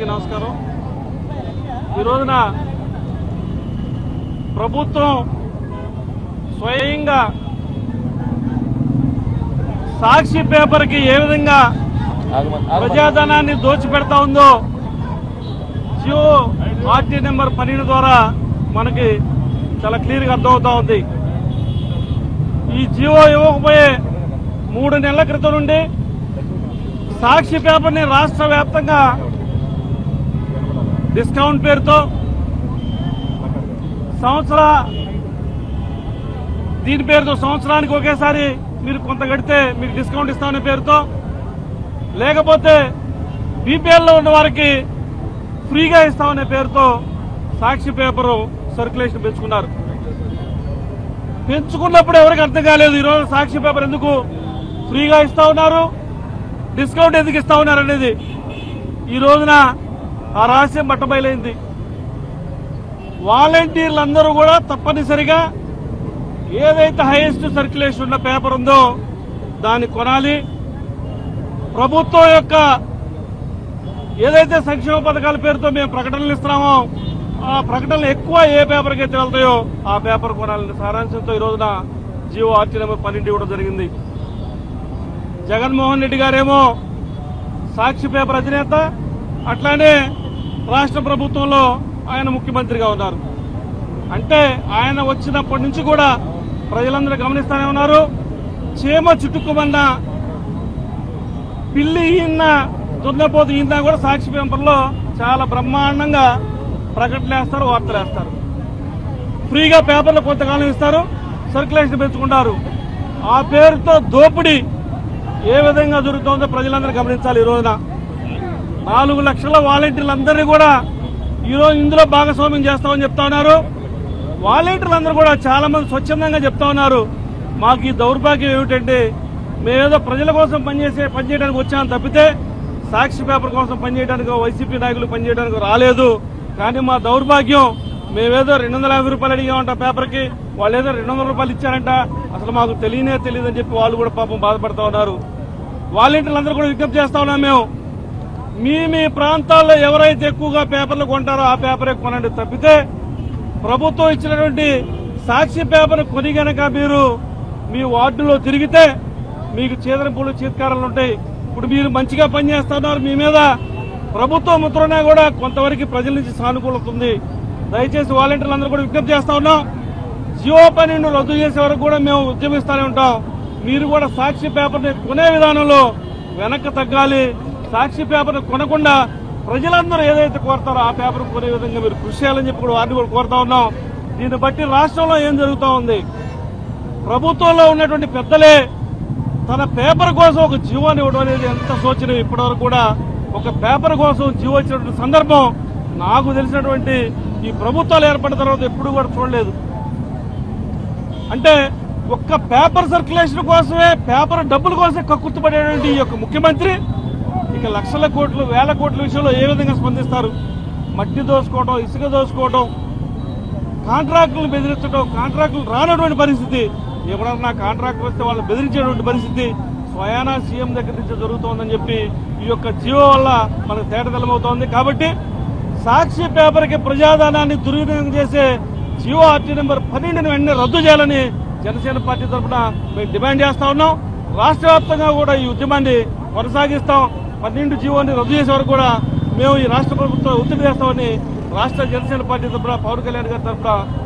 అందరికీ నమస్కారం ఈ రోజున ప్రభుత్వం స్వయంగా సాక్షి పేపర్కి ఏ విధంగా ప్రజాధనాన్ని దోచిపెడతా ఉందో జియో ఆర్టీ నెంబర్ పన్నెండు ద్వారా మనకి చాలా క్లియర్గా అర్థమవుతా ఉంది ఈ జియో ఇవ్వకపోయే మూడు నెలల క్రితం నుండి సాక్షి పేపర్ని రాష్ట్ర వ్యాప్తంగా డిస్కౌంట్ పేరుతో సంవత్సర దీని పేరుతో సంవత్సరానికి ఒకేసారి మీరు కొంత కడితే మీకు డిస్కౌంట్ ఇస్తామనే పేరుతో లేకపోతే బీపీఎల్లో ఉన్న వారికి ఫ్రీగా ఇస్తామనే పేరుతో సాక్షి పేపరు సర్క్యులేషన్ పెంచుకున్నారు పెంచుకున్నప్పుడు ఎవరికి అర్థం కాలేదు ఈరోజు సాక్షి పేపర్ ఎందుకు ఫ్రీగా ఇస్తా ఉన్నారు డిస్కౌంట్ ఎందుకు ఇస్తా ఉన్నారు అనేది ఈ రోజున ఆ రహస్యం బట్టబయలైంది వాలంటీర్లందరూ కూడా తప్పనిసరిగా ఏదైతే హైయెస్ట్ సర్క్యులేషన్ ఉన్న పేపర్ ఉందో దాన్ని కొనాలి ప్రభుత్వం యొక్క ఏదైతే సంక్షేమ పథకాల పేరుతో మేము ప్రకటనలు ఇస్తున్నామో ఆ ప్రకటనలు ఎక్కువ ఏ పేపర్కి అయితే వెళ్తాయో ఆ పేపర్ కొనాలని సారాంశంతో ఈ రోజున జియో ఆర్టీ నెంబర్ పన్నెండు ఇవ్వడం జరిగింది జగన్మోహన్ రెడ్డి గారేమో సాక్షి పేపర్ అధినేత అట్లానే రాష్ట్ర ప్రభుత్వంలో ఆయన ముఖ్యమంత్రిగా ఉన్నారు అంటే ఆయన వచ్చినప్పటి నుంచి కూడా ప్రజలందరూ గమనిస్తానే ఉన్నారు చీమ చుట్టుకుమన్న పిల్లి ఈయన దున్నపోతు ఈయన కూడా సాక్షి పేపర్లో చాలా బ్రహ్మాండంగా ప్రకటనలు వేస్తారు వార్తలు వేస్తారు ఫ్రీగా పేపర్లు కొంతకాలం ఇస్తారు సర్క్యులేషన్ పెంచుకుంటారు ఆ పేరుతో దోపిడీ ఏ విధంగా జరుగుతుందో ప్రజలందరూ గమనించాలి ఈ రోజున నాలుగు లక్షల వాలంటీర్లందరినీ కూడా ఈ రోజు ఇందులో భాగస్వామ్యం చేస్తామని చెప్తా ఉన్నారు వాలంటీర్లందరూ కూడా చాలా మంది స్వచ్ఛందంగా చెప్తా ఉన్నారు మాకు ఈ దౌర్భాగ్యం ఏమిటంటే మేమేదో ప్రజల కోసం పనిచేసే పనిచేయడానికి వచ్చాం తప్పితే సాక్షి పేపర్ కోసం పనిచేయడానికి వైసీపీ నాయకులు పనిచేయడానికి రాలేదు కానీ మా దౌర్భాగ్యం మేమేదో రెండు వందల యాభై రూపాయలు అడిగామంట పేపర్కి వాళ్ళు ఏదో రెండు వందల రూపాయలు ఇచ్చారంట అసలు మాకు తెలియనే తెలియదని చెప్పి వాళ్ళు కూడా పాపం బాధపడతా ఉన్నారు వాలంటీర్లందరూ కూడా విజ్ఞప్తి చేస్తా ఉన్నాం మేము మీ మీ ప్రాంతాల్లో ఎవరైతే ఎక్కువగా పేపర్లు కొంటారో ఆ పేపరే కొనండి తప్పితే ప్రభుత్వం ఇచ్చినటువంటి సాక్షి పేపర్ కొని గనక మీరు మీ వార్డులో తిరిగితే మీకు చేదరింపులు చీత్కారాలు ఉంటాయి ఇప్పుడు మీరు మంచిగా పనిచేస్తున్నారు మీ మీద ప్రభుత్వం ముద్రనా కూడా కొంతవరకు ప్రజల నుంచి సానుకూలత ఉంది దయచేసి వాలంటీర్లందరూ కూడా విజ్ఞప్తి చేస్తా ఉన్నాం జియో పన్నెండు రద్దు చేసే వరకు కూడా మేము ఉద్యమిస్తూనే ఉంటాం మీరు కూడా సాక్షి పేపర్ని కొనే విధానంలో వెనక్కి తగ్గాలి సాక్షి పేపర్ని కొనకుండా ప్రజలందరూ ఏదైతే కోరతారో ఆ పేపర్ కొనే విధంగా మీరు కృషి చేయాలని చెప్పి కూడా వారిని కూడా కోరుతా ఉన్నాం దీన్ని బట్టి రాష్ట్రంలో ఏం జరుగుతా ఉంది ప్రభుత్వంలో ఉన్నటువంటి పెద్దలే తన పేపర్ కోసం ఒక జీవాన్ని ఇవ్వడం అనేది ఎంత శోచనీయం ఇప్పటివరకు కూడా ఒక పేపర్ కోసం జీవో ఇచ్చినటువంటి సందర్భం నాకు తెలిసినటువంటి ఈ ప్రభుత్వాలు ఏర్పడిన తర్వాత ఎప్పుడు కూడా చూడలేదు అంటే ఒక్క పేపర్ సర్క్యులేషన్ కోసమే పేపర్ డబ్బుల కోసమే కక్కుర్తిపడేటువంటి ఈ యొక్క ముఖ్యమంత్రి ఇక లక్షల కోట్లు వేల కోట్ల విషయంలో ఏ విధంగా స్పందిస్తారు మట్టి దోసుకోవడం ఇసుక దోసుకోవడం కాంట్రాక్టులను బెదిరించడం కాంట్రాక్టులు రానటువంటి పరిస్థితి ఎప్పుడన్నా కాంట్రాక్ట్ వస్తే వాళ్ళు బెదిరించేటువంటి పరిస్థితి స్వయానా సీఎం దగ్గర నుంచి జరుగుతోందని చెప్పి ఈ యొక్క జియో వల్ల మనకు తేటతెల్లమవుతోంది కాబట్టి సాక్షి పేపర్కి ప్రజాధనాన్ని దుర్వినియోగం చేసే జియో ఆర్టీ నెంబర్ పన్నెండుని వెంటనే రద్దు చేయాలని జనసేన పార్టీ తరఫున మేము డిమాండ్ చేస్తా ఉన్నాం రాష్ట్ర వ్యాప్తంగా కూడా ఈ ఉద్యమాన్ని కొనసాగిస్తాం పన్నెండు జీవోని రద్దు చేసే వరకు కూడా మేము ఈ రాష్ట్ర ప్రభుత్వం ఒత్తిడి చేస్తామని రాష్ట్ర జనసేన పార్టీ తరఫున పవన్ కళ్యాణ్ గారి తరఫున